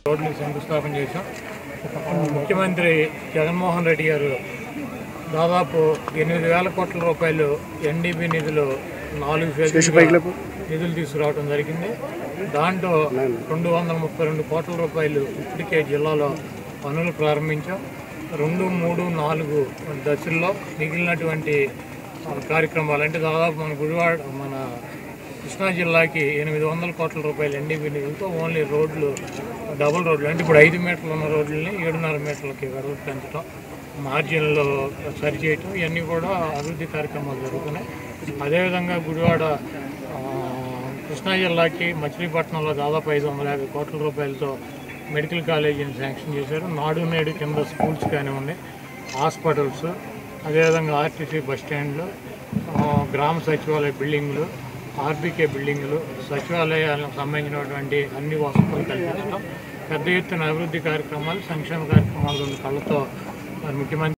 రోడ్లు శంకుస్థాపన చేశాం ముఖ్యమంత్రి జగన్మోహన్ రెడ్డి గారు దాదాపు ఎనిమిది వేల కోట్ల రూపాయలు ఎన్డీబీ నిధులు నాలుగు ఫేజులుగా నిధులు తీసుకురావడం జరిగింది దాంట్లో రెండు వందల ముప్పై రెండు కోట్ల రూపాయలు ఇప్పటికే జిల్లాలో పనులు ప్రారంభించాం రెండు మూడు నాలుగు దశల్లో మిగిలినటువంటి ఆ, కార్యక్రమాలు అంటే దాదాపు మన గుడివాడ మన కృష్ణా జిల్లాకి ఎనిమిది వందల కోట్ల రూపాయలు ఎన్డీబీ నిధులతో ఓన్లీ రోడ్లు డబుల్ రోడ్లు అంటే ఇప్పుడు ఐదు మీటర్లు ఉన్న రోడ్లని ఏడున్నర మీటర్లకి వెడల్పు పెంచడం మార్జిన్లు సరిచేయటం ఇవన్నీ కూడా అభివృద్ధి కార్యక్రమాలు జరుగుతున్నాయి అదేవిధంగా గుడివాడ ఆ, కృష్ణా జిల్లాకి మచిలీపట్నంలో దాదాపు ఐదు వందల యాభై కోట్ల రూపాయలతో మెడికల్ కాలేజీని శాంక్షన్ చేశారు నాడు నేడు కింద స్కూల్స్ కానివ్వండి హాస్పిటల్స్ అదేవిధంగా ఆర్టీసీ బస్ స్టాండ్లు ఆ, గ్రామ సచివాలయ బిల్డింగ్లు ఆర్బీకే బిల్డింగ్లు సచివాలయాలకు సంబంధించినటువంటి అన్ని వసతులు కల్పించడం పెద్ద ఎత్తున అభివృద్ధి కార్యక్రమాలు సంక్షేమ కార్యక్రమాలు రెండు కళ్ళతో మరి ముఖ్యమంత్రి